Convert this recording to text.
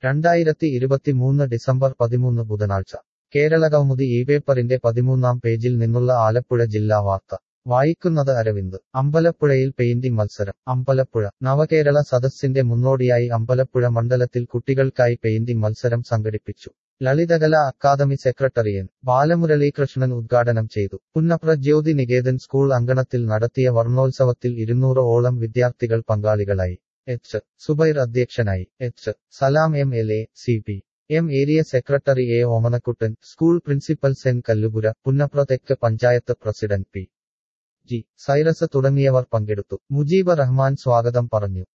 രണ്ടായിരത്തി ഇരുപത്തിമൂന്ന് ഡിസംബർ പതിമൂന്ന് ബുധനാഴ്ച കേരളകൗമുദി ഈ പേപ്പറിന്റെ പതിമൂന്നാം പേജിൽ നിന്നുള്ള ആലപ്പുഴ ജില്ലാ വാർത്ത വായിക്കുന്നത് അരവിന്ദ് അമ്പലപ്പുഴയിൽ പെയിന്റിംഗ് മത്സരം അമ്പലപ്പുഴ നവകേരള സദസ്സിന്റെ മുന്നോടിയായി അമ്പലപ്പുഴ മണ്ഡലത്തിൽ കുട്ടികൾക്കായി പെയിന്റിംഗ് മത്സരം സംഘടിപ്പിച്ചു Lalithakala academy secretary N Balamuralikrishnan ഉദ്ഘാടനം ചെയ്തു പുന്നപ്ര ജ്യോതി നികേതൻ സ്കൂൾ അങ്കണത്തിൽ നടത്തിയ വർണ്ണോത്സവത്തിൽ ഇരുന്നൂറ് ഓളം വിദ്യാർത്ഥികൾ പങ്കാളികളായി എച്ച് സുബൈർ അധ്യക്ഷനായി H Salam M L A C P M area secretary A Omanakuttan school principal സെൻ കല്ലുപുര പുന്നപ്ര തെക്ക് panchayat president P G Cyrus തുടങ്ങിയവർ പങ്കെടുത്തു മുജീബ് റഹ്മാൻ സ്വാഗതം പറഞ്ഞു